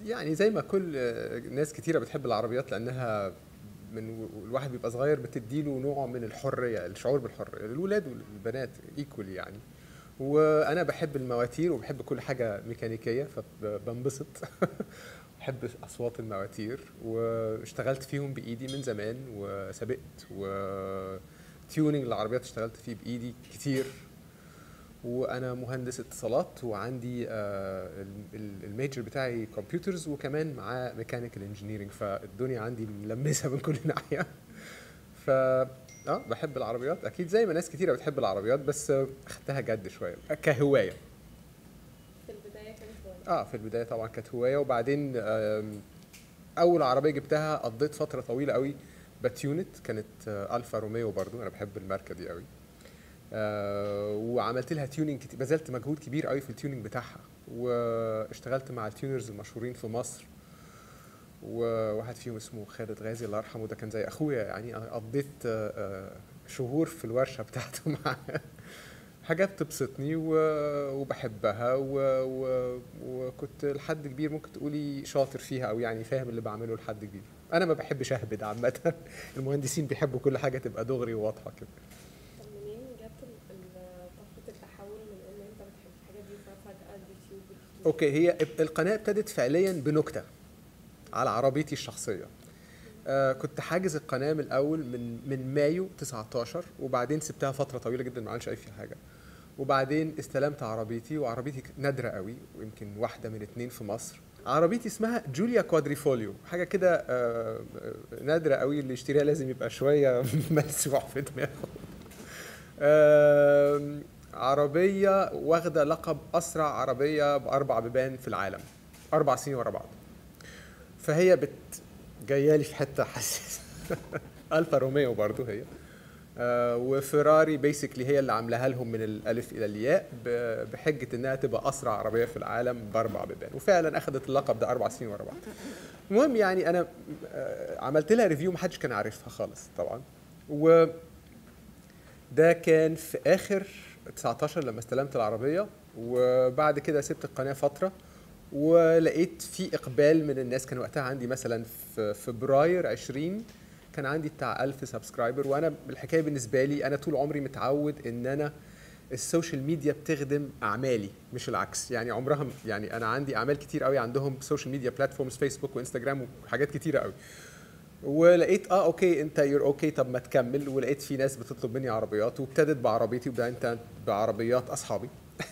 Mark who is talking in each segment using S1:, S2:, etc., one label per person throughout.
S1: يعني زي ما كل آه، ناس كتيره بتحب العربيات لانها من الواحد بيبقى صغير بتديله نوع من الحريه الشعور بالحريه الولاد والبنات ايكولي يعني وانا بحب المواتير وبحب كل حاجه ميكانيكيه فبنبسط بحب اصوات المواتير واشتغلت فيهم بايدي من زمان وسبقت وتيوننج العربيات اشتغلت فيه بايدي كتير وانا مهندس اتصالات وعندي آه، ال- ال- الميجر بتاعي كمبيوترز وكمان معاه ميكانيكال انجينيرنج فالدنيا عندي ملمسه من كل ناحيه ف اه بحب العربيات اكيد زي ما ناس كتيره بتحب العربيات بس آه، اخدتها جد شويه كهوايه
S2: في البدايه كانت هوايه
S1: اه في البدايه طبعا كانت هوايه وبعدين آم، اول عربيه جبتها قضيت فتره طويله قوي بتيونت كانت آه، الفا روميو برضو انا بحب الماركه دي قوي آه وعملت لها تيوننج كتير بذلت مجهود كبير قوي في التيوننج بتاعها واشتغلت مع التيونرز المشهورين في مصر وواحد فيهم اسمه خالد غازي الله يرحمه ده كان زي اخويا يعني قضيت آه، آه، شهور في الورشه بتاعته معاه حاجات بتبسطني و- وبحبها و... و... وكنت لحد كبير ممكن تقولي شاطر فيها او يعني فاهم اللي بعمله لحد كبير انا ما بحبش اهبد عامه المهندسين بيحبوا كل حاجه تبقى دغري وواضحه كده
S2: طب منين جت ال- ال- طفره التحول من ان انت بتحب الحاجه دي فجاه اليوتيوب والفيديو؟
S1: اوكي هي القناه ابتدت فعليا بنكته على عربيتي الشخصيه آه كنت حاجز القناه من الاول من من مايو 19 وبعدين سبتها فتره طويله جدا ما عملش اي فيها حاجه وبعدين استلمت عربيتي وعربيتي كانت نادره قوي ويمكن واحده من اتنين في مصر عربيتي اسمها جوليا كوادريفوليو حاجه كده آه، آه، نادره قوي اللي يشتريها لازم يبقى شويه ملسوع في دماغه آم، عربيه واخده لقب اسرع عربيه باربع بيبان في العالم اربع سنين ورا بعض فهي بت جايه لي في حته حساسه الفا روميو برضو هي آه وفيراري بيسكلي هي اللي عاملاها لهم من الالف الى الياء ب- بحجه انها تبقى اسرع عربيه في العالم باربع بيبان وفعلا اخذت اللقب ده اربع سنين ورا بعض المهم يعني انا آه عملت لها ريفيو محدش كان عارفها خالص طبعا و ده كان في اخر 19 لما استلمت العربيه وبعد كده سبت القناه فتره ولقيت في اقبال من الناس كان وقتها عندي مثلا في فبراير 20 كان عندي بتاع 1000 سبسكرايبر وانا الحكايه بالنسبه لي انا طول عمري متعود ان انا السوشيال ميديا بتخدم اعمالي مش العكس يعني عمرها م- يعني انا عندي اعمال كتير قوي عندهم سوشيال ميديا بلاتفورمز فيسبوك وانستجرام وحاجات كتيره قوي ولقيت اه اوكي انت يور اوكي طب ما تكمل ولقيت في ناس بتطلب مني عربيات وابتدت بعربيتي وبعدين انت بعربيات اصحابي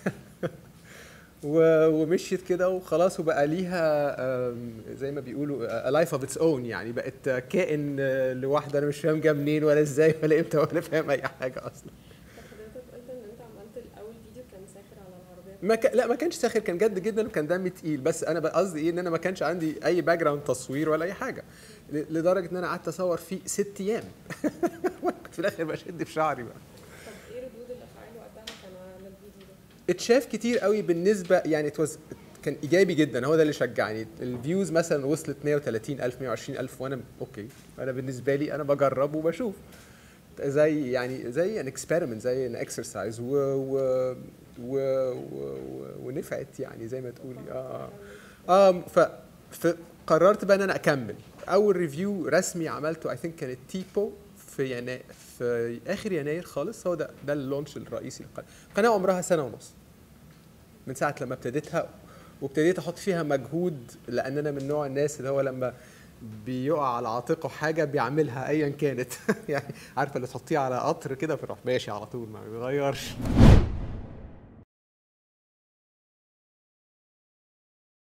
S1: و- ومشيت كده وخلاص وبقى ليها آم، زي ما بيقولوا لايف اوف اتس اون يعني بقت كائن آه، لوحده انا مش فاهم جه منين ولا ازاي ولا امتى ولا فاهم اي حاجه اصلا
S2: طب حضرتك قلت ان انت عملت الاول فيديو كان ساخر على العربيات
S1: ما ك... لا ما كانش ساخر كان جد جدا وكان دمي تقيل بس انا بقى قصدي ايه ان انا ما كانش عندي اي باك جراوند تصوير ولا اي حاجه ل- لدرجه ان انا قعدت اصور فيه ست ايام كنت في الاخر بشد في شعري بقى
S2: طب ايه ردود الافعال وقتها كان على الفيديو ده؟
S1: اتشاف كتير قوي بالنسبه يعني it was كان ايجابي جدا هو ده اللي شجعني الفيوز مثلا وصلت 130 الف 120 الف وانا اوكي انا بالنسبه لي انا بجرب وبشوف زي يعني زي ان اكسبيرمنت زي ان اكسرسايز و و و و ونفعت يعني زي ما تقولي اه اه ف فقررت بقى ان انا اكمل اول ريفيو رسمي عملته اي ثينك كانت تيبو في يناير في اخر يناير خالص هو ده ده اللونش الرئيسي للقناه القناه عمرها سنه ونص من ساعه لما ابتديتها وابتديت احط فيها مجهود لان انا من نوع الناس اللي هو لما بيقع على عاتقه حاجه بيعملها ايا كانت يعني عارفه اللي تحطيه على قطر كده فيروح ماشي على طول ما بيغيرش